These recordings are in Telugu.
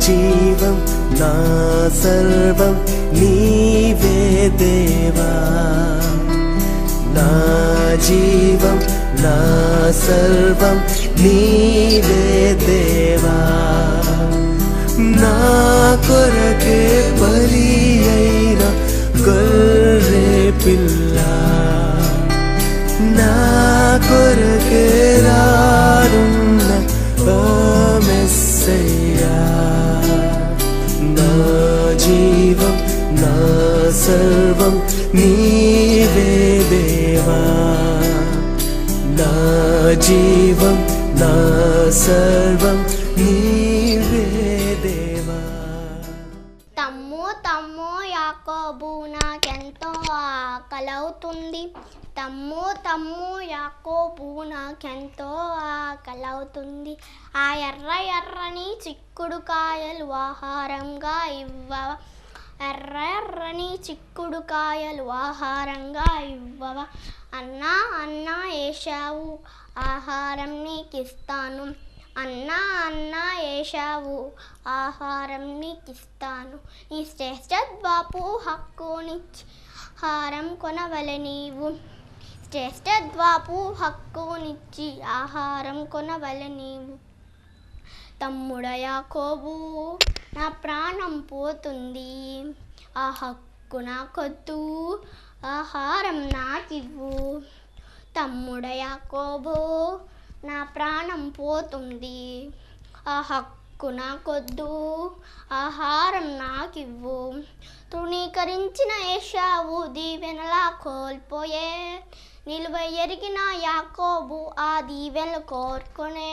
జీవం నా సర్వం నీవే దేవా నా జీవం నా సర్వం నీవే దేవా నా కొరకే బలి అయిన గొర్రె పిల్ల నా కొరకే రానున్న ఓ మెస్సయ్యా నా జీవం నా సర్వం నీవే దేవా నా జీవం నా సర్వం నీవే దేవా తమ్ము తమ్ము యాకోబు నాకెంతో ఆకలవుతుంది తమ్ము తమ్ము యాకోబు నాకెంతో ఆకలవుతుంది ఆ ఎర్ర ఎర్రని చిక్కుడు కాయలు ఆహారంగా ఇవ్వవ ఎర్ర ఎర్రని చిక్కుడు కాయలు ఆహారంగా ఇవ్వవ అన్నా అన్నా ఏషావు ఆహారం నీకిస్తాను అన్నా అన్నా ఏషావు ఆహారం నీకిస్తాను నీ శ్రేష్ఠద్వాపు హక్కునిచ్చి ఆహారం కొనవలె నీవు శ్రేష్ఠద్వాపు హక్కునిచ్చి ఆహారం కొనవలె నీవు తమ్ముడ యాకోబు నా ప్రాణం పోతుంది ఆ హక్కు నాకొద్దు ఆహారం నాకివ్వు తమ్ముడ యాకోబు నా ప్రాణం పోతుంది ఆ హక్కు నాకొద్దు ఆహారం నాకివ్వు తృణీకరించిన ఏషావు దీవెనలా కోల్పోయే నిలువ ఎరిగిన యాకోబు ఆ దీవెనలు కోరుకొనే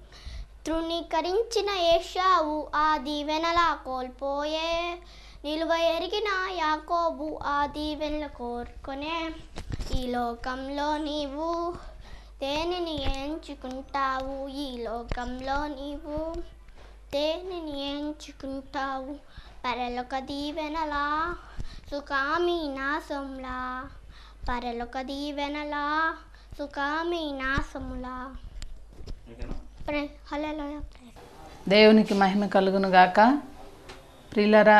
తృణీకరించిన ఏషావు ఆ దీవెనలా కోల్పోయే నిలువ ఎరిగిన యాకోబు ఆ దీవెనలు కోరుకొనే ఈ లోకంలో నీవు దేనిని ఎంచుకుంటావు ఈ లోకంలో నీవు దేనిని ఎంచుకుంటావు పరలోక దీవెనలా సుఖామి నాశంలా పరలోక దీవెనలా సుఖామి నాశములా ప్రే హల్లెలూయా ప్రే దేవునికి మహిమ కలుగును గాక ప్రియులరా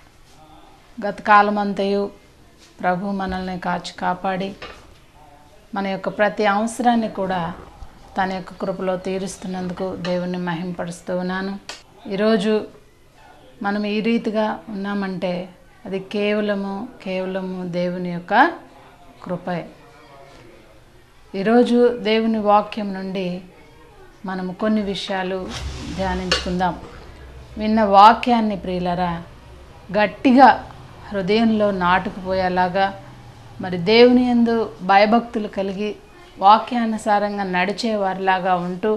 గత కాలమంతయు ప్రభు మనల్ని కాచి కాపాడి మన యొక్క ప్రతి అవసరాన్ని కూడా తన యొక్క కృపలో తీరుస్తున్నందుకు దేవుణ్ణి మహింపడుస్తూ ఉన్నాను ఈరోజు మనం ఈ రీతిగా ఉన్నామంటే అది కేవలము కేవలము దేవుని యొక్క కృపే ఈరోజు దేవుని వాక్యం నుండి మనము కొన్ని విషయాలు ధ్యానించుకుందాం విన్న వాక్యాన్ని ప్రియులరా గట్టిగా హృదయంలో నాటుకుపోయేలాగా మరి దేవుని యందు భయభక్తులు కలిగి వాక్యానుసారంగా నడిచేవారిలాగా ఉంటూ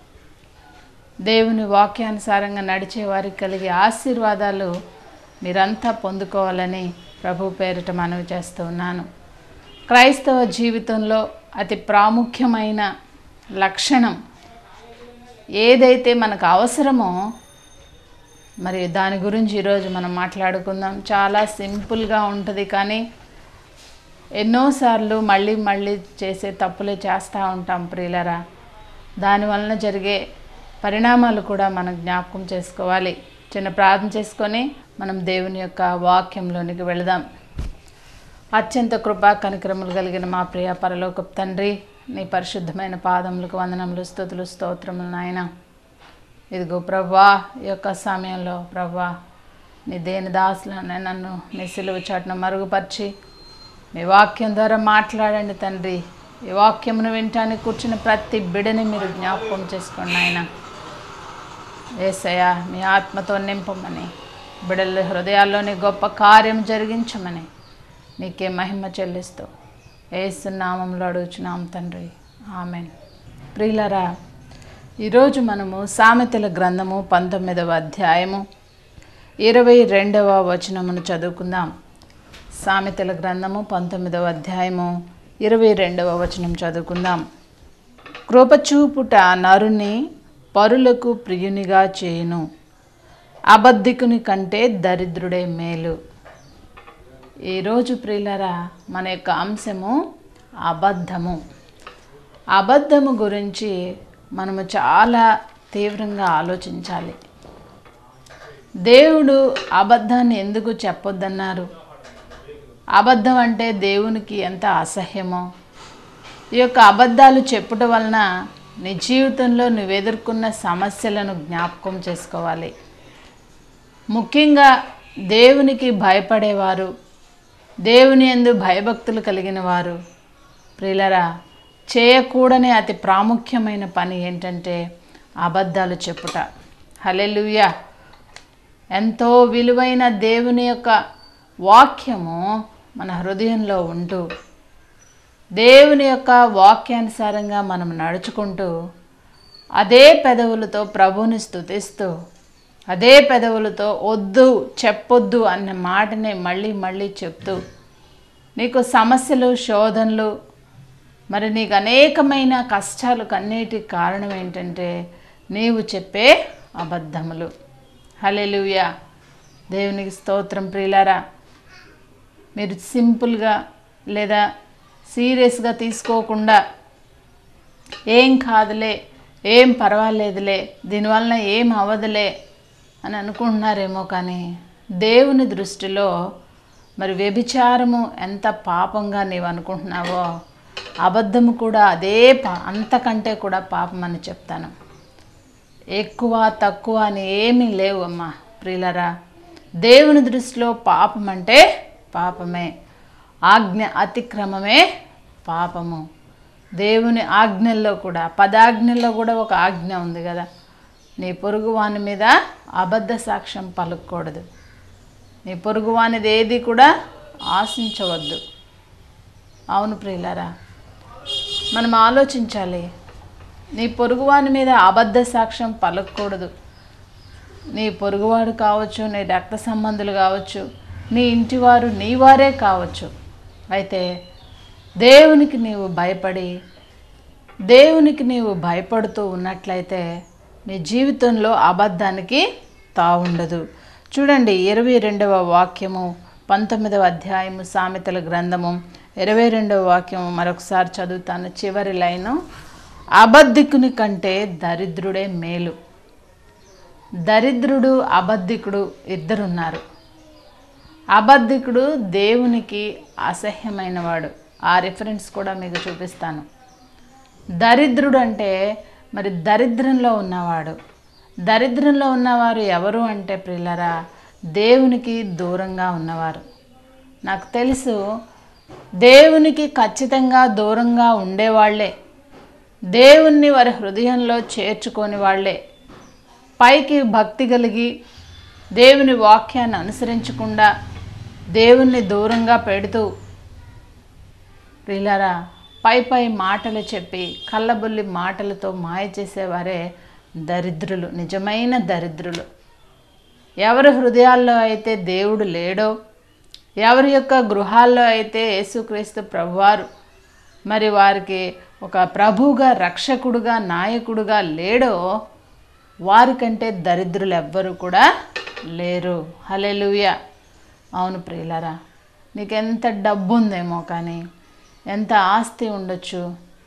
దేవుని వాక్యానుసారంగా నడిచే వారికి కలిగే ఆశీర్వాదాలు మీరంతా పొందుకోవాలని ప్రభు పేరిట మనవి చేస్తూ ఉన్నాను క్రైస్తవ జీవితంలో అతి ప్రాముఖ్యమైన లక్షణం ఏదైతే మనకు అవసరమో మరి దాని గురించి ఈరోజు మనం మాట్లాడుకుందాం చాలా సింపుల్గా ఉంటుంది కానీ ఎన్నోసార్లు మళ్ళీ మళ్ళీ చేసే తప్పులే చేస్తూ ఉంటాం ప్రియులరా దానివలన జరిగే పరిణామాలు కూడా మనం జ్ఞాపకం చేసుకోవాలి చిన్న ప్రార్థన చేసుకొని మనం దేవుని యొక్క వాక్యంలోనికి వెళదాం అత్యంత కృపా కనికరములు కలిగిన మా ప్రియ పరలోకపు తండ్రి నీ పరిశుద్ధమైన పాదములకు వందనములు స్థుతులు స్తోత్రములు నాయన ఇదిగో ప్రభా ఈ యొక్క సమయంలో ప్రభా నీ దేని దాసులను నన్ను నీ సిలువ చాటును మరుగుపరిచి మీ వాక్యం ద్వారా మాట్లాడండి తండ్రి ఈ వాక్యమును వింటానికి కూర్చున్న ప్రతి బిడని మీరు జ్ఞాపకం చేసుకోండి ఆయన ఏసయ్య మీ ఆత్మతో నింపమని బిడల హృదయాల్లోని గొప్ప కార్యం జరిగించమని నీకే మహిమ చెల్లిస్తూ ఏసు నామంలో అడుగుచున్నాం తండ్రి ఆమెన్ ప్రియులరా ఈరోజు మనము సామెతల గ్రంథము పంతొమ్మిదవ అధ్యాయము ఇరవై రెండవ వచనమును చదువుకుందాం సామెతల గ్రంథము పంతొమ్మిదవ అధ్యాయము ఇరవై రెండవ వచనం చదువుకుందాం కృపచూపుట నరుని పరులకు ప్రియునిగా చేయును అబద్ధికుని కంటే దరిద్రుడే మేలు ఈరోజు ప్రియులరా మన యొక్క అంశము అబద్ధము అబద్ధము గురించి మనము చాలా తీవ్రంగా ఆలోచించాలి దేవుడు అబద్ధాన్ని ఎందుకు చెప్పొద్దన్నారు అబద్ధం అంటే దేవునికి ఎంత అసహ్యమో ఈ యొక్క అబద్ధాలు చెప్పుట వలన నీ జీవితంలో నువ్వు ఎదుర్కొన్న సమస్యలను జ్ఞాపకం చేసుకోవాలి ముఖ్యంగా దేవునికి భయపడేవారు దేవుని ఎందు భయభక్తులు కలిగిన వారు ప్రియులరా చేయకూడని అతి ప్రాముఖ్యమైన పని ఏంటంటే అబద్ధాలు చెప్పుట హలెలుయా ఎంతో విలువైన దేవుని యొక్క వాక్యము మన హృదయంలో ఉంటూ దేవుని యొక్క వాక్యానుసారంగా మనం నడుచుకుంటూ అదే పెదవులతో ప్రభువుని స్తుతిస్తూ అదే పెదవులతో వద్దు చెప్పొద్దు అన్న మాటని మళ్ళీ మళ్ళీ చెప్తూ నీకు సమస్యలు శోధనలు మరి నీకు అనేకమైన కష్టాలు కన్నీటికి కారణం ఏంటంటే నీవు చెప్పే అబద్ధములు హలెలుయా దేవునికి స్తోత్రం ప్రియులారా మీరు సింపుల్గా లేదా సీరియస్గా తీసుకోకుండా ఏం కాదులే ఏం పర్వాలేదులే దీనివలన ఏం అవ్వదులే అని అనుకుంటున్నారేమో కానీ దేవుని దృష్టిలో మరి వ్యభిచారము ఎంత పాపంగా నీవు అనుకుంటున్నావో అబద్ధము కూడా అదే పా అంతకంటే కూడా పాపం అని చెప్తాను ఎక్కువ తక్కువ అని ఏమీ లేవు అమ్మా ప్రియులరా దేవుని దృష్టిలో పాపం అంటే పాపమే ఆజ్ఞ అతిక్రమమే పాపము దేవుని ఆజ్ఞల్లో కూడా పదాజ్ఞల్లో కూడా ఒక ఆజ్ఞ ఉంది కదా నీ పొరుగు వాని మీద అబద్ధ సాక్ష్యం పలుకూడదు నీ పొరుగు వానిది ఏది కూడా ఆశించవద్దు అవును ప్రియులారా మనం ఆలోచించాలి నీ పొరుగువాని మీద అబద్ధ సాక్ష్యం పలకూడదు నీ పొరుగువాడు కావచ్చు నీ రక్త సంబంధులు కావచ్చు నీ ఇంటివారు నీ వారే కావచ్చు అయితే దేవునికి నీవు భయపడి దేవునికి నీవు భయపడుతూ ఉన్నట్లయితే నీ జీవితంలో అబద్ధానికి తావుండదు చూడండి ఇరవై రెండవ వాక్యము పంతొమ్మిదవ అధ్యాయము సామెతల గ్రంథము ఇరవై రెండవ వాక్యము మరొకసారి చదువుతాను చివరి లైను అబద్ధికుని కంటే దరిద్రుడే మేలు దరిద్రుడు అబద్ధికుడు ఇద్దరున్నారు అబద్ధికుడు దేవునికి అసహ్యమైనవాడు ఆ రిఫరెన్స్ కూడా మీకు చూపిస్తాను దరిద్రుడు అంటే మరి దరిద్రంలో ఉన్నవాడు దరిద్రంలో ఉన్నవారు ఎవరు అంటే ప్రిల్లరా దేవునికి దూరంగా ఉన్నవారు నాకు తెలుసు దేవునికి ఖచ్చితంగా దూరంగా ఉండేవాళ్లే దేవుణ్ణి వారి హృదయంలో చేర్చుకొని వాళ్ళే పైకి భక్తి కలిగి దేవుని వాక్యాన్ని అనుసరించకుండా దేవుణ్ణి దూరంగా పెడుతూ ప్రియులారా పై పై మాటలు చెప్పి కళ్ళబుల్లి మాటలతో మాయ చేసేవారే దరిద్రులు నిజమైన దరిద్రులు ఎవరి హృదయాల్లో అయితే దేవుడు లేడో ఎవరి యొక్క గృహాల్లో అయితే యేసుక్రీస్తు ప్రభువారు మరి వారికి ఒక ప్రభువుగా రక్షకుడుగా నాయకుడుగా లేడో వారికంటే దరిద్రులు ఎవ్వరు కూడా లేరు హలెలుయ అవును ప్రియులరా నీకు ఎంత డబ్బు ఉందేమో కానీ ఎంత ఆస్తి ఉండొచ్చు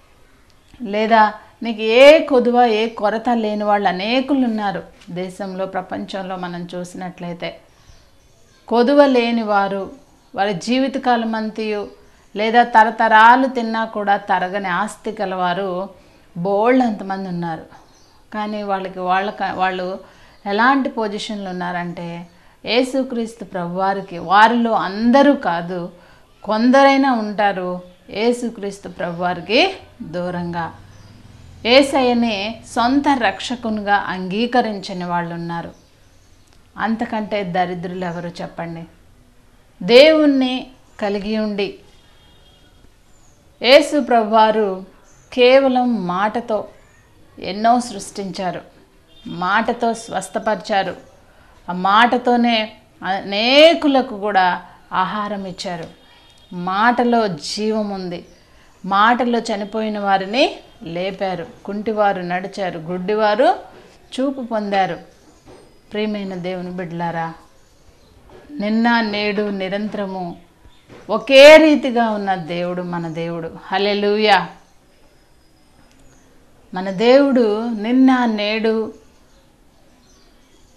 లేదా నీకు ఏ కొదువ ఏ కొరత లేని వాళ్ళు అనేకులు ఉన్నారు దేశంలో ప్రపంచంలో మనం చూసినట్లయితే కొదువ లేని వారు వారి జీవితకాలం అంతయు లేదా తరతరాలు తిన్నా కూడా తరగని ఆస్తి గలవారు బోల్డ్ అంతమంది ఉన్నారు కానీ వాళ్ళకి వాళ్ళ వాళ్ళు ఎలాంటి పొజిషన్లో ఉన్నారంటే యేసుక్రీస్తు ప్రభువారికి వారిలో అందరూ కాదు కొందరైనా ఉంటారు యేసుక్రీస్తు ప్రభువారికి దూరంగా ఏసయ్యని సొంత రక్షకునిగా అంగీకరించని వాళ్ళు ఉన్నారు అంతకంటే దరిద్రులు ఎవరు చెప్పండి దేవుణ్ణి కలిగి ఉండి యేసు ప్రభువారు కేవలం మాటతో ఎన్నో సృష్టించారు మాటతో స్వస్థపరిచారు ఆ మాటతోనే అనేకులకు కూడా ఆహారం ఇచ్చారు మాటలో జీవం ఉంది మాటలో చనిపోయిన వారిని లేపారు కుంటివారు నడిచారు గుడ్డివారు చూపు పొందారు ప్రియమైన దేవుని బిడ్డలారా నిన్న నేడు నిరంతరము ఒకే రీతిగా ఉన్న దేవుడు మన దేవుడు హలెలూయా మన దేవుడు నిన్న నేడు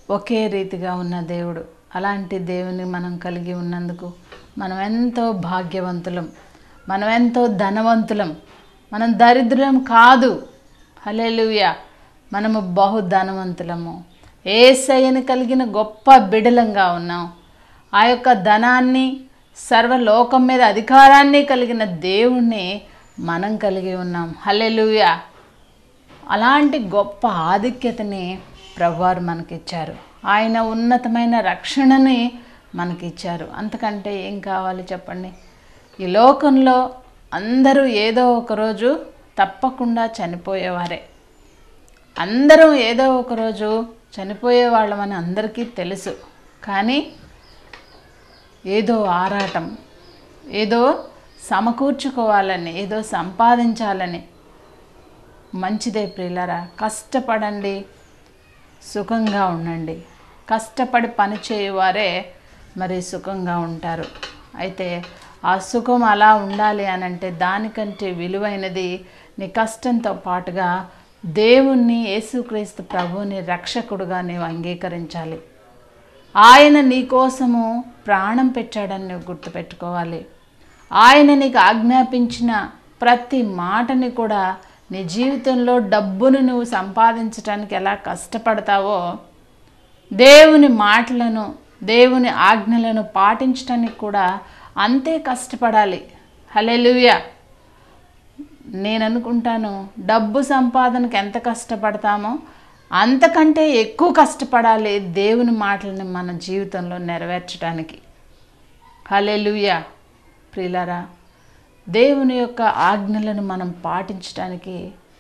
ఒకే రీతిగా ఉన్న దేవుడు అలాంటి దేవుని మనం కలిగి ఉన్నందుకు మనం ఎంతో భాగ్యవంతులం మనం ఎంతో ధనవంతులం మనం దరిద్రం కాదు హల్లెలూయా మనము బహు ధనవంతులము ఏసయ్యని కలిగిన గొప్ప బిడలంగా ఉన్నాం ఆ యొక్క ధనాన్ని సర్వలోకం మీద అధికారాన్ని కలిగిన దేవుణ్ణి మనం కలిగి ఉన్నాం హల్లెలూయా అలాంటి గొప్ప ఆధిక్యతని ప్రభువారు మనకిచ్చారు ఆయన ఉన్నతమైన రక్షణని మనకిచ్చారు అంతకంటే ఏం కావాలి చెప్పండి ఈ లోకంలో అందరూ ఏదో ఒక రోజు తప్పకుండా చనిపోయేవారే అందరం ఏదో ఒక రోజు చనిపోయే వాళ్ళమని అందరికీ తెలుసు కానీ ఏదో ఆరాటం ఏదో సమకూర్చుకోవాలని ఏదో సంపాదించాలని మంచిదే ప్రియులరా కష్టపడండి సుఖంగా ఉండండి కష్టపడి పని చేయవారే మరి సుఖంగా ఉంటారు అయితే ఆ సుఖం అలా ఉండాలి అని అంటే దానికంటే విలువైనది నీ కష్టంతో పాటుగా దేవుణ్ణి యేసుక్రీస్తు ప్రభువుని రక్షకుడుగా నీవు అంగీకరించాలి ఆయన నీ కోసము ప్రాణం పెట్టాడని నువ్వు గుర్తుపెట్టుకోవాలి ఆయన నీకు ఆజ్ఞాపించిన ప్రతి మాటని కూడా నీ జీవితంలో డబ్బును నువ్వు సంపాదించడానికి ఎలా కష్టపడతావో దేవుని మాటలను దేవుని ఆజ్ఞలను పాటించడానికి కూడా అంతే కష్టపడాలి హలెలుయా నేను అనుకుంటాను డబ్బు సంపాదనకు ఎంత కష్టపడతామో అంతకంటే ఎక్కువ కష్టపడాలి దేవుని మాటలను మన జీవితంలో నెరవేర్చడానికి హలెలుయా ప్రియులరా దేవుని యొక్క ఆజ్ఞలను మనం పాటించడానికి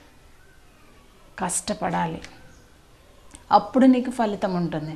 కష్టపడాలి అప్పుడు నీకు ఫలితం ఉంటుంది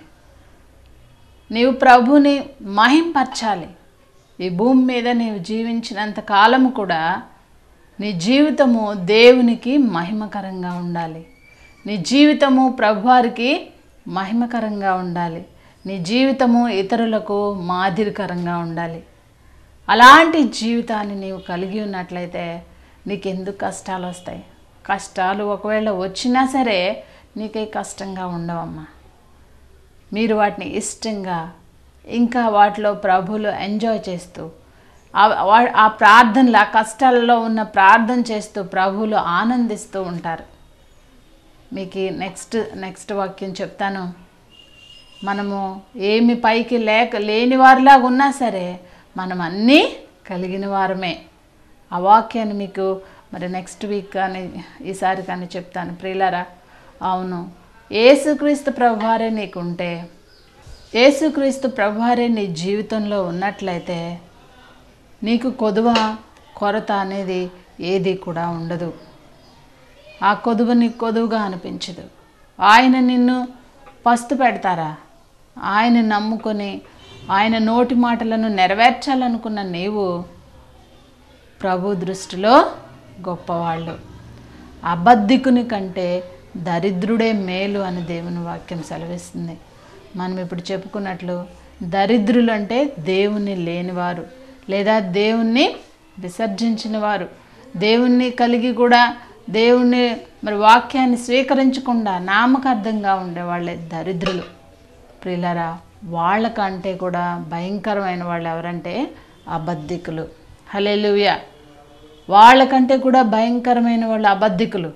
నీవు ప్రభుని మహింపరచాలి ఈ భూమి మీద నీవు జీవించినంత కాలము కూడా నీ జీవితము దేవునికి మహిమకరంగా ఉండాలి నీ జీవితము ప్రభువారికి మహిమకరంగా ఉండాలి నీ జీవితము ఇతరులకు మాదిరికరంగా ఉండాలి అలాంటి జీవితాన్ని నీవు కలిగి ఉన్నట్లయితే నీకెందుకు కష్టాలు వస్తాయి కష్టాలు ఒకవేళ వచ్చినా సరే నీకే కష్టంగా ఉండవమ్మా మీరు వాటిని ఇష్టంగా ఇంకా వాటిలో ప్రభులు ఎంజాయ్ చేస్తూ ఆ- వా- ఆ ప్రార్థనలు ఆ కష్టాలలో ఉన్న ప్రార్థన చేస్తూ ప్రభువులు ఆనందిస్తూ ఉంటారు మీకు నెక్స్ట్ నెక్స్ట్ వాక్యం చెప్తాను మనము ఏమి పైకి లేక లేని వారిలాగా ఉన్నా సరే మనం అన్నీ కలిగిన వారమే ఆ వాక్యాన్ని మీకు మరి నెక్స్ట్ వీక్ కానీ ఈసారి కానీ చెప్తాను ప్రియులారా అవును ఏసుక్రీస్తు ప్రభువారే నీకుంటే ఏసుక్రీస్తు ప్రభువారే నీ జీవితంలో ఉన్నట్లయితే నీకు కొదువ కొరత అనేది ఏది కూడా ఉండదు ఆ కొదువ నీకు కొదువుగా అనిపించదు ఆయన నిన్ను పస్తు పెడతారా ఆయన నమ్ముకొని ఆయన నోటి మాటలను నెరవేర్చాలనుకున్న నీవు ప్రభు దృష్టిలో గొప్పవాళ్ళు అబద్ధికుని కంటే దరిద్రుడే మేలు అని దేవుని వాక్యం సెలవిస్తుంది మనం ఇప్పుడు చెప్పుకున్నట్లు దరిద్రులు అంటే దేవుణ్ణి లేనివారు లేదా దేవుణ్ణి విసర్జించిన వారు దేవుణ్ణి కలిగి కూడా దేవుణ్ణి మరి వాక్యాన్ని స్వీకరించకుండా నామకార్థంగా ఉండేవాళ్ళే దరిద్రులు ప్రియులరా వాళ్ళకంటే కూడా భయంకరమైన వాళ్ళు ఎవరంటే అబద్ధికులు హలెలుయా వాళ్ళకంటే కూడా భయంకరమైన వాళ్ళు అబద్ధికులు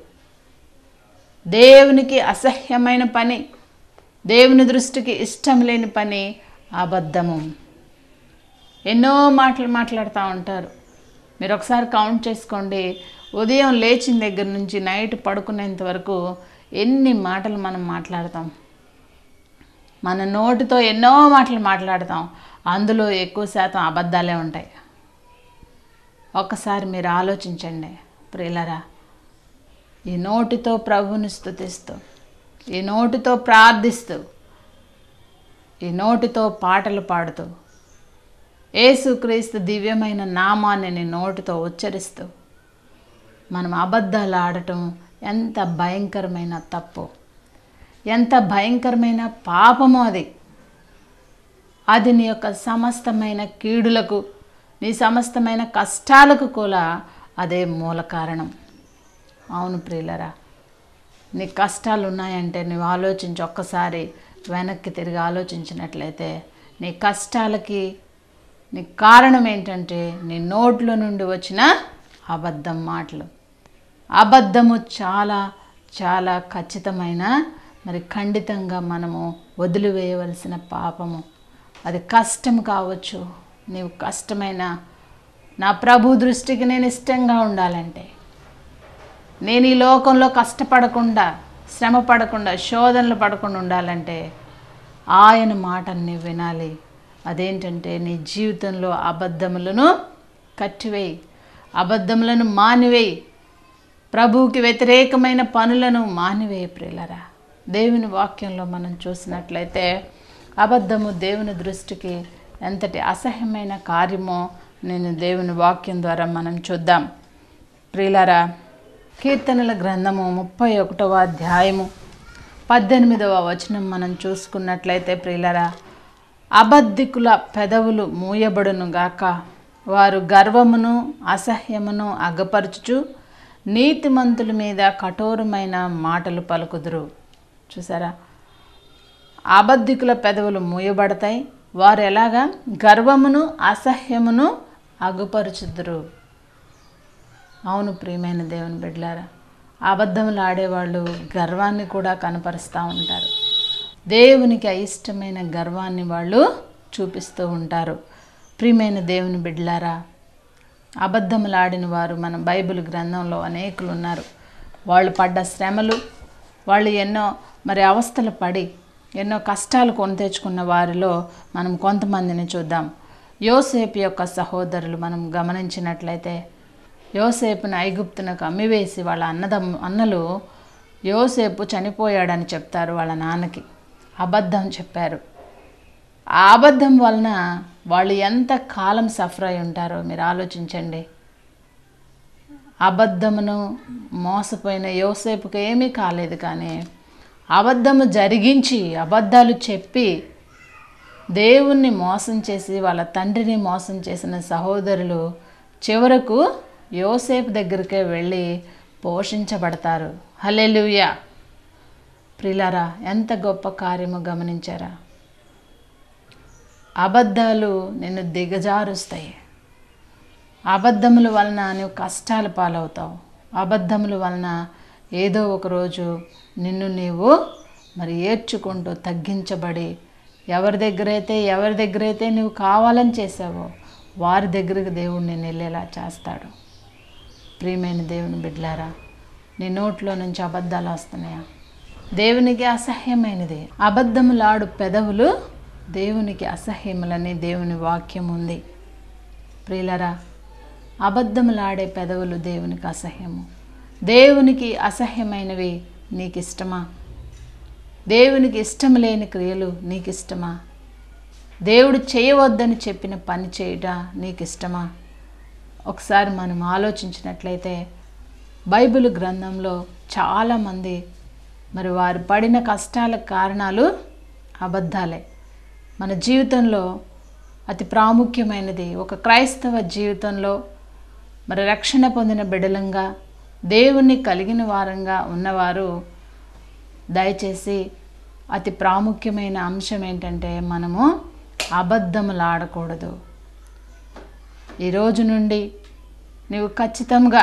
దేవునికి అసహ్యమైన పని దేవుని దృష్టికి ఇష్టం లేని పని అబద్ధము ఎన్నో మాటలు మాట్లాడుతూ ఉంటారు మీరు ఒకసారి కౌంట్ చేసుకోండి ఉదయం లేచిన దగ్గర నుంచి నైట్ పడుకునేంత వరకు ఎన్ని మాటలు మనం మాట్లాడతాం మన నోటితో ఎన్నో మాటలు మాట్లాడతాం అందులో ఎక్కువ శాతం అబద్ధాలే ఉంటాయి ఒక్కసారి మీరు ఆలోచించండి ప్రియులరా ఈ నోటితో ప్రభుని స్తుతిస్తూ ఈ నోటితో ప్రార్థిస్తూ ఈ నోటితో పాటలు పాడుతూ ఏసుక్రీస్తు దివ్యమైన నామాన్ని నీ నోటితో ఉచ్చరిస్తూ మనం అబద్ధాలు ఆడటం ఎంత భయంకరమైన తప్పు ఎంత భయంకరమైన పాపమో అది అది నీ యొక్క సమస్తమైన కీడులకు నీ సమస్తమైన కష్టాలకు కూడా అదే మూల కారణం అవును ప్రియులరా నీ కష్టాలు ఉన్నాయంటే నువ్వు ఆలోచించి ఒక్కసారి వెనక్కి తిరిగి ఆలోచించినట్లయితే నీ కష్టాలకి నీ కారణం ఏంటంటే నీ నోట్లో నుండి వచ్చిన అబద్ధం మాటలు అబద్ధము చాలా చాలా ఖచ్చితమైన మరి ఖండితంగా మనము వదిలివేయవలసిన పాపము అది కష్టం కావచ్చు నీవు కష్టమైన నా ప్రభు దృష్టికి నేను ఇష్టంగా ఉండాలంటే నేను ఈ లోకంలో కష్టపడకుండా శ్రమ పడకుండా శోధనలు పడకుండా ఉండాలంటే ఆయన మాటను నీవు వినాలి అదేంటంటే నీ జీవితంలో అబద్ధములను కట్టివేయి అబద్ధములను మానివేయి ప్రభువుకి వ్యతిరేకమైన పనులను మానివేయి ప్రియులరా దేవుని వాక్యంలో మనం చూసినట్లయితే అబద్ధము దేవుని దృష్టికి ఎంతటి అసహ్యమైన కార్యమో నేను దేవుని వాక్యం ద్వారా మనం చూద్దాం ప్రియులరా కీర్తనల గ్రంథము ముప్పై ఒకటవ అధ్యాయము పద్దెనిమిదవ వచనం మనం చూసుకున్నట్లయితే ప్రియులరా అబద్ధికుల పెదవులు మూయబడును గాక వారు గర్వమును అసహ్యమును అగపరచుచు నీతిమంతుల మీద కఠోరమైన మాటలు పలుకుదురు చూసారా అబద్ధికుల పెదవులు మూయబడతాయి వారు ఎలాగా గర్వమును అసహ్యమును అగుపరుచుదురు అవును ప్రియమైన దేవుని బిడ్డలారా అబద్ధములు ఆడేవాళ్ళు గర్వాన్ని కూడా కనపరుస్తూ ఉంటారు దేవునికి అయిష్టమైన గర్వాన్ని వాళ్ళు చూపిస్తూ ఉంటారు ప్రియమైన దేవుని బిడ్డలారా అబద్ధములు ఆడిన వారు మన బైబిల్ గ్రంథంలో అనేకులు ఉన్నారు వాళ్ళు పడ్డ శ్రమలు వాళ్ళు ఎన్నో మరి అవస్థలు పడి ఎన్నో కష్టాలు కొని తెచ్చుకున్న వారిలో మనం కొంతమందిని చూద్దాం యోసేపు యొక్క సహోదరులు మనం గమనించినట్లయితే యోసేపును ఐగుప్తునకు అమ్మివేసి వాళ్ళ అన్నదమ్ము అన్నలు యోసేపు చనిపోయాడని చెప్తారు వాళ్ళ నాన్నకి అబద్ధం చెప్పారు ఆ అబద్ధం వలన వాళ్ళు ఎంత కాలం సఫర్ అయి ఉంటారో మీరు ఆలోచించండి అబద్ధమును మోసపోయిన యోసేపుకి ఏమీ కాలేదు కానీ అబద్ధము జరిగించి అబద్ధాలు చెప్పి దేవుణ్ణి మోసం చేసి వాళ్ళ తండ్రిని మోసం చేసిన సహోదరులు చివరకు యోసేపు దగ్గరికే వెళ్ళి పోషించబడతారు హలెలుయా ప్రిలారా ఎంత గొప్ప కార్యము గమనించారా అబద్ధాలు నిన్ను దిగజారుస్తాయి అబద్ధముల వలన నువ్వు కష్టాలు పాలవుతావు అబద్ధముల వలన ఏదో ఒక రోజు నిన్ను నీవు మరి ఏడ్చుకుంటూ తగ్గించబడి ఎవరి దగ్గరైతే ఎవరి దగ్గరైతే నువ్వు కావాలని చేసావో వారి దగ్గరికి దేవుడు నేను వెళ్ళేలా చేస్తాడు ప్రియమైన దేవుని బిడ్డలారా నీ నోట్లో నుంచి అబద్ధాలు వస్తున్నాయా దేవునికి అసహ్యమైనది అబద్ధములాడు పెదవులు దేవునికి అసహ్యములని దేవుని వాక్యం ఉంది ప్రియులరా అబద్ధములాడే పెదవులు దేవునికి అసహ్యము దేవునికి అసహ్యమైనవి నీకు ఇష్టమా దేవునికి ఇష్టం లేని క్రియలు నీకు ఇష్టమా దేవుడు చేయవద్దని చెప్పిన పని చేయట నీకు ఇష్టమా ఒకసారి మనం ఆలోచించినట్లయితే బైబిల్ గ్రంథంలో చాలామంది మరి వారు పడిన కష్టాల కారణాలు అబద్ధాలే మన జీవితంలో అతి ప్రాముఖ్యమైనది ఒక క్రైస్తవ జీవితంలో మరి రక్షణ పొందిన బిడలంగా దేవుణ్ణి కలిగిన వారంగా ఉన్నవారు దయచేసి అతి ప్రాముఖ్యమైన అంశం ఏంటంటే మనము అబద్ధములు ఆడకూడదు ఈ రోజు నుండి నువ్వు ఖచ్చితంగా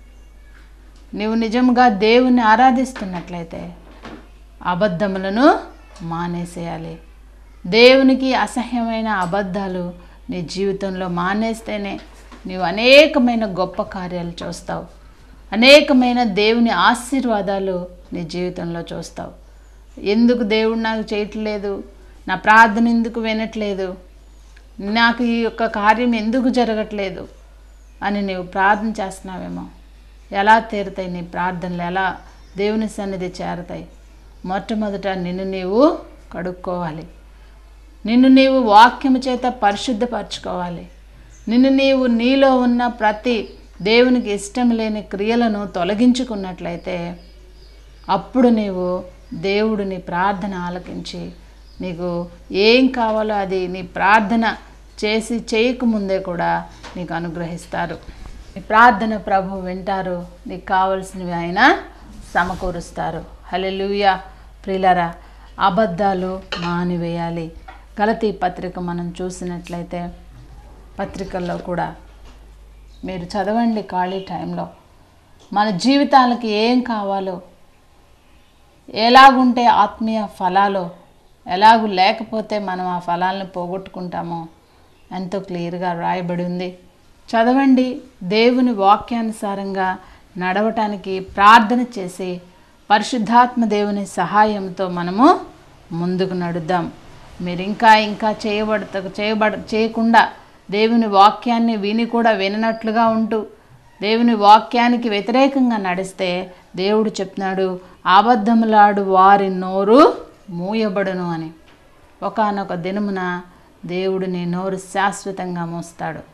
నువ్వు నిజంగా దేవుణ్ణి ఆరాధిస్తున్నట్లయితే అబద్ధములను మానేసేయాలి దేవునికి అసహ్యమైన అబద్ధాలు నీ జీవితంలో మానేస్తేనే నీవు అనేకమైన గొప్ప కార్యాలు చూస్తావు అనేకమైన దేవుని ఆశీర్వాదాలు నీ జీవితంలో చూస్తావు ఎందుకు దేవుడు నాకు చేయట్లేదు నా ప్రార్థన ఎందుకు వినట్లేదు నాకు ఈ యొక్క కార్యం ఎందుకు జరగట్లేదు అని నీవు ప్రార్థన చేస్తున్నావేమో ఎలా తీరుతాయి నీ ప్రార్థనలు ఎలా దేవుని సన్నిధి చేరతాయి మొట్టమొదట నిన్ను నీవు కడుక్కోవాలి నిన్ను నీవు వాక్యము చేత పరిశుద్ధపరచుకోవాలి నిన్ను నీవు నీలో ఉన్న ప్రతి దేవునికి ఇష్టం లేని క్రియలను తొలగించుకున్నట్లయితే అప్పుడు నీవు దేవుడు నీ ప్రార్థన ఆలకించి నీకు ఏం కావాలో అది నీ ప్రార్థన చేసి చేయకముందే కూడా నీకు అనుగ్రహిస్తారు నీ ప్రార్థన ప్రభు వింటారు నీకు కావలసినవి ఆయన సమకూరుస్తారు హలెలుయ ప్రిలరా అబద్ధాలు మానివేయాలి గలతీ పత్రిక మనం చూసినట్లయితే పత్రికల్లో కూడా మీరు చదవండి ఖాళీ టైంలో మన జీవితాలకి ఏం కావాలో ఎలాగుంటే ఆత్మీయ ఫలాలు ఎలాగు లేకపోతే మనం ఆ ఫలాలను పోగొట్టుకుంటామో ఎంతో క్లియర్గా రాయబడి ఉంది చదవండి దేవుని వాక్యానుసారంగా నడవటానికి ప్రార్థన చేసి పరిశుద్ధాత్మ దేవుని సహాయంతో మనము ముందుకు నడుద్దాం మీరు ఇంకా ఇంకా చేయబడత చేయబడ చేయకుండా దేవుని వాక్యాన్ని విని కూడా విననట్లుగా ఉంటూ దేవుని వాక్యానికి వ్యతిరేకంగా నడిస్తే దేవుడు చెప్తున్నాడు అబద్ధములాడు వారి నోరు మూయబడును అని ఒకానొక దినమున దేవుడు నీ నోరు శాశ్వతంగా మూస్తాడు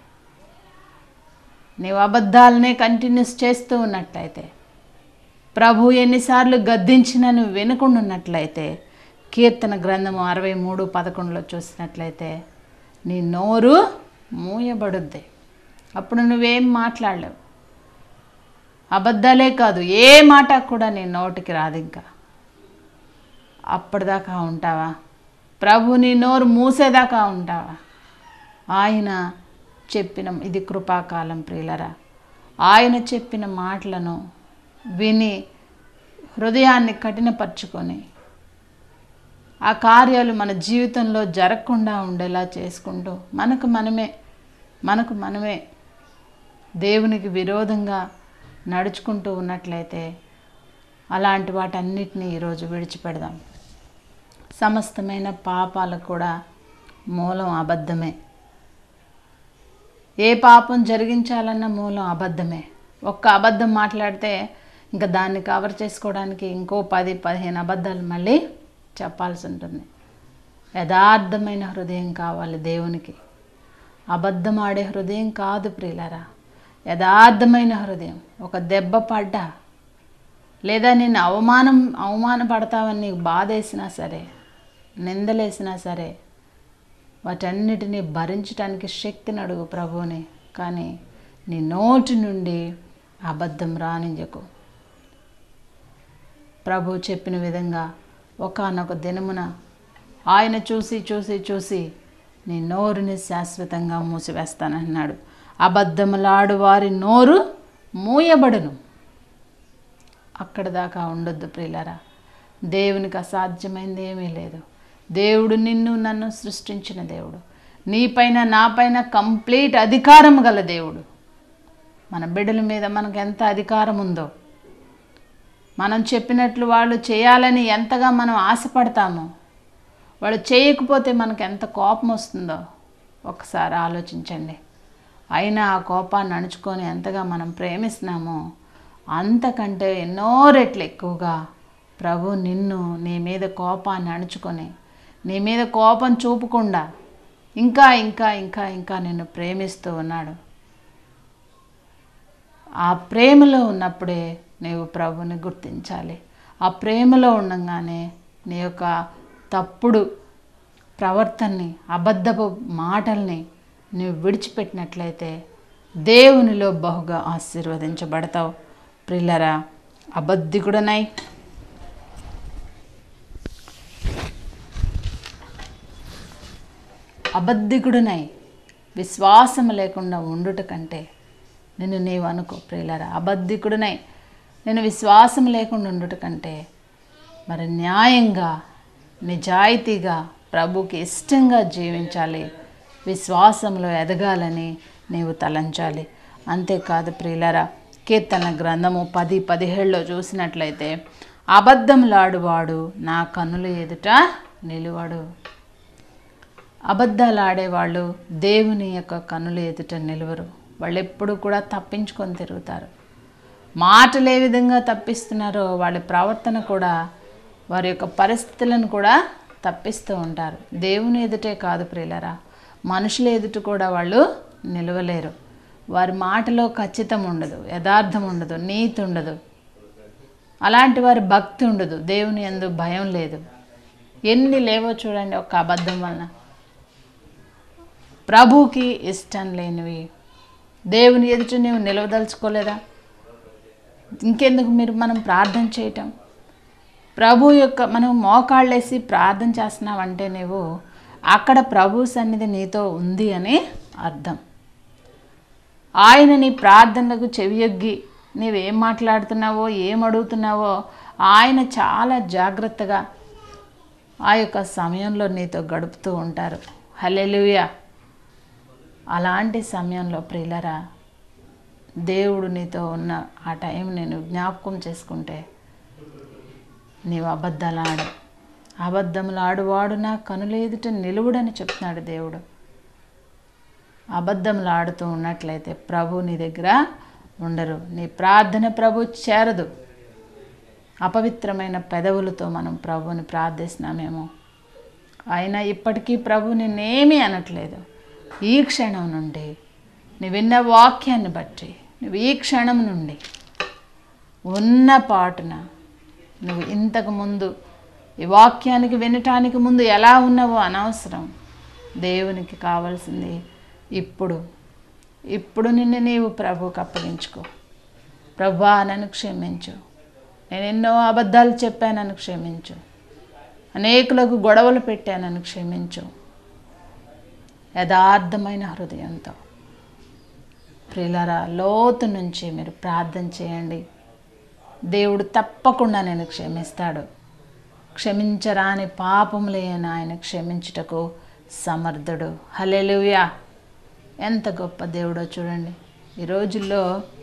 నీవు అబద్ధాలనే కంటిన్యూస్ చేస్తూ ఉన్నట్లయితే ప్రభు ఎన్నిసార్లు గద్దించినా నువ్వు వినకుండా ఉన్నట్లయితే కీర్తన గ్రంథము అరవై మూడు పదకొండులో చూసినట్లయితే నీ నోరు మూయబడుద్ది అప్పుడు నువ్వేం మాట్లాడలేవు అబద్ధాలే కాదు ఏ మాట కూడా నీ నోటికి రాదు ఇంకా అప్పటిదాకా ఉంటావా ప్రభు నీ నోరు మూసేదాకా ఉంటావా ఆయన చెప్పిన ఇది కృపాకాలం ప్రియులరా ఆయన చెప్పిన మాటలను విని హృదయాన్ని కఠినపరుచుకొని ఆ కార్యాలు మన జీవితంలో జరగకుండా ఉండేలా చేసుకుంటూ మనకు మనమే మనకు మనమే దేవునికి విరోధంగా నడుచుకుంటూ ఉన్నట్లయితే అలాంటి వాటన్నిటినీ ఈరోజు విడిచిపెడదాం సమస్తమైన పాపాలకు కూడా మూలం అబద్ధమే ఏ పాపం జరిగించాలన్న మూలం అబద్ధమే ఒక్క అబద్ధం మాట్లాడితే ఇంకా దాన్ని కవర్ చేసుకోవడానికి ఇంకో పది పదిహేను అబద్ధాలు మళ్ళీ చెప్పాల్సి ఉంటుంది యథార్థమైన హృదయం కావాలి దేవునికి అబద్ధం ఆడే హృదయం కాదు ప్రియులరా యథార్థమైన హృదయం ఒక దెబ్బ పడ్డా లేదా నేను అవమానం అవమానపడతావని నీకు బాధేసినా సరే నిందలేసినా సరే వాటన్నిటిని భరించడానికి శక్తిని అడుగు ప్రభువుని కానీ నీ నోటి నుండి అబద్ధం రానించకు ప్రభు చెప్పిన విధంగా ఒకానొక దినమున ఆయన చూసి చూసి చూసి నీ నోరుని శాశ్వతంగా మూసివేస్తానన్నాడు అబద్ధములాడు వారి నోరు మూయబడును అక్కడ దాకా ఉండొద్దు ప్రియులరా దేవునికి అసాధ్యమైంది ఏమీ లేదు దేవుడు నిన్ను నన్ను సృష్టించిన దేవుడు నీపైన నాపైన కంప్లీట్ అధికారం గల దేవుడు మన బిడ్డల మీద మనకు ఎంత అధికారం ఉందో మనం చెప్పినట్లు వాళ్ళు చేయాలని ఎంతగా మనం ఆశపడతామో వాళ్ళు చేయకపోతే మనకు ఎంత కోపం వస్తుందో ఒకసారి ఆలోచించండి అయినా ఆ కోపాన్ని అణుచుకొని ఎంతగా మనం ప్రేమిస్తున్నామో అంతకంటే ఎన్నో రెట్లు ఎక్కువగా ప్రభు నిన్ను నీ మీద కోపాన్ని అణుచుకొని నీ మీద కోపం చూపకుండా ఇంకా ఇంకా ఇంకా ఇంకా నిన్ను ప్రేమిస్తూ ఉన్నాడు ఆ ప్రేమలో ఉన్నప్పుడే నీవు ప్రభుని గుర్తించాలి ఆ ప్రేమలో ఉండగానే నీ యొక్క తప్పుడు ప్రవర్తనని అబద్ధపు మాటల్ని నువ్వు విడిచిపెట్టినట్లయితే దేవునిలో బహుగా ఆశీర్వదించబడతావు ప్రిల్లరా అబద్ధికుడనై అబద్ధికుడునై విశ్వాసం లేకుండా ఉండుట కంటే నిన్ను నీవు అనుకో ప్రియులరా అబద్ధికుడునై నేను విశ్వాసం లేకుండా ఉండుట కంటే మరి న్యాయంగా నిజాయితీగా ప్రభుకి ఇష్టంగా జీవించాలి విశ్వాసంలో ఎదగాలని నీవు తలంచాలి అంతేకాదు ప్రియులరా కీర్తన గ్రంథము పది పదిహేడులో చూసినట్లయితే అబద్ధములాడువాడు నా కన్నుల ఎదుట నిలువడు అబద్ధాలు ఆడేవాళ్ళు దేవుని యొక్క కన్నుల ఎదుట నిలువరు వాళ్ళు ఎప్పుడు కూడా తప్పించుకొని తిరుగుతారు మాటలు ఏ విధంగా తప్పిస్తున్నారో వాళ్ళ ప్రవర్తన కూడా వారి యొక్క పరిస్థితులను కూడా తప్పిస్తూ ఉంటారు దేవుని ఎదుటే కాదు ప్రియులరా మనుషుల ఎదుట కూడా వాళ్ళు నిలవలేరు వారి మాటలో ఖచ్చితం ఉండదు యథార్థం ఉండదు నీతి ఉండదు అలాంటి వారి భక్తి ఉండదు దేవుని ఎందు భయం లేదు ఎన్ని లేవో చూడండి ఒక అబద్ధం వలన ప్రభుకి ఇష్టం లేనివి దేవుని ఎదుట నీవు నిలవదలుచుకోలేదా ఇంకెందుకు మీరు మనం ప్రార్థన చేయటం ప్రభు యొక్క మనం మోకాళ్ళేసి ప్రార్థన చేస్తున్నావంటే నువ్వు అక్కడ ప్రభు సన్నిధి నీతో ఉంది అని అర్థం ఆయన నీ ప్రార్థనలకు చెవియొగ్గి నీవేం మాట్లాడుతున్నావో ఏం అడుగుతున్నావో ఆయన చాలా జాగ్రత్తగా ఆ యొక్క సమయంలో నీతో గడుపుతూ ఉంటారు హల్లెలూయా అలాంటి సమయంలో ప్రియులరా దేవుడు నీతో ఉన్న ఆ టైం నేను జ్ఞాపకం చేసుకుంటే నీవు అబద్ధాలు ఆడు అబద్ధములు ఆడువాడు నా కనుల ఎదుట నిలువుడని చెప్తున్నాడు దేవుడు అబద్ధములు ఆడుతూ ఉన్నట్లయితే ప్రభు నీ దగ్గర ఉండరు నీ ప్రార్థన ప్రభు చేరదు అపవిత్రమైన పెదవులతో మనం ప్రభుని ప్రార్థిస్తున్నామేమో అయినా ఇప్పటికీ ప్రభు నిన్నేమీ అనట్లేదు ఈ క్షణం నుండి నువ్వు విన్న వాక్యాన్ని బట్టి నువ్వు ఈ క్షణం నుండి ఉన్న పాటున నువ్వు ఇంతకు ముందు ఈ వాక్యానికి వినటానికి ముందు ఎలా ఉన్నావో అనవసరం దేవునికి కావాల్సింది ఇప్పుడు ఇప్పుడు నిన్ను నీవు ప్రభువుకు అప్పగించుకో ప్రభా నన్ను క్షమించు నేను ఎన్నో అబద్ధాలు చెప్పానని క్షమించు అనేకులకు గొడవలు పెట్టానని క్షమించు యథార్థమైన హృదయంతో ప్రియులరా లోతు నుంచి మీరు ప్రార్థన చేయండి దేవుడు తప్పకుండా నేను క్షమిస్తాడు క్షమించరాని పాపములేని ఆయన క్షమించుటకు సమర్థుడు హలెలుయా ఎంత గొప్ప దేవుడో చూడండి ఈ రోజుల్లో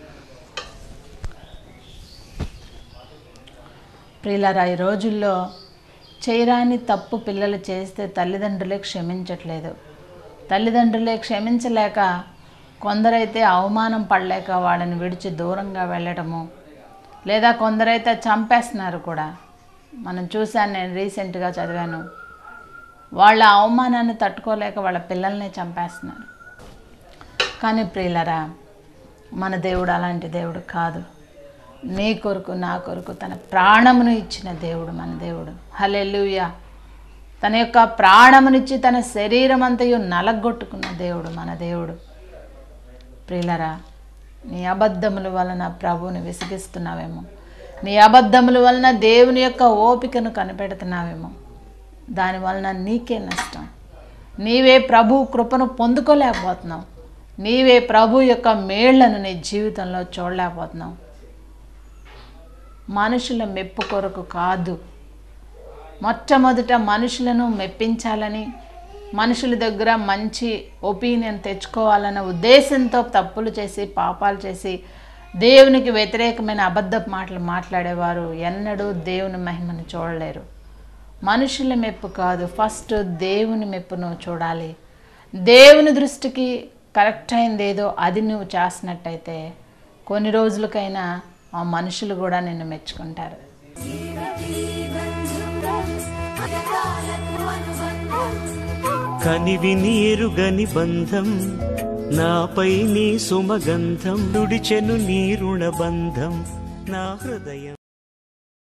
ప్రియులారా ఈ రోజుల్లో చేయరాని తప్పు పిల్లలు చేస్తే తల్లిదండ్రులే క్షమించట్లేదు తల్లిదండ్రులే క్షమించలేక కొందరైతే అవమానం పడలేక వాళ్ళని విడిచి దూరంగా వెళ్ళటము లేదా కొందరైతే చంపేస్తున్నారు కూడా మనం చూశాను నేను రీసెంట్గా చదివాను వాళ్ళ అవమానాన్ని తట్టుకోలేక వాళ్ళ పిల్లల్ని చంపేస్తున్నారు కానీ ప్రియులరా మన దేవుడు అలాంటి దేవుడు కాదు నీ కొరకు నా కొరకు తన ప్రాణమును ఇచ్చిన దేవుడు మన దేవుడు హలెలుయా తన యొక్క ప్రాణమునిచ్చి తన శరీరం అంతయు నలగొట్టుకున్న దేవుడు మన దేవుడు ప్రియులరా నీ అబద్ధముల వలన ప్రభువుని విసిగిస్తున్నావేమో నీ అబద్ధముల వలన దేవుని యొక్క ఓపికను కనిపెడుతున్నావేమో దాని వలన నీకే నష్టం నీవే ప్రభు కృపను పొందుకోలేకపోతున్నావు నీవే ప్రభు యొక్క మేళ్లను నీ జీవితంలో చూడలేకపోతున్నావు మనుషుల మెప్పు కొరకు కాదు మొట్టమొదట మనుషులను మెప్పించాలని మనుషుల దగ్గర మంచి ఒపీనియన్ తెచ్చుకోవాలన్న ఉద్దేశంతో తప్పులు చేసి పాపాలు చేసి దేవునికి వ్యతిరేకమైన అబద్ధ మాటలు మాట్లాడేవారు ఎన్నడూ దేవుని మహిమను చూడలేరు మనుషుల మెప్పు కాదు ఫస్ట్ దేవుని మెప్పును చూడాలి దేవుని దృష్టికి కరెక్ట్ అయింది ఏదో అది నువ్వు చేసినట్టయితే కొన్ని రోజులకైనా ఆ మనుషులు కూడా నిన్ను మెచ్చుకుంటారు కనివి నీరుగని బంధం నాపై నీ సుమగంధం నుడిచెను నీ రుణబంధం నా హృదయం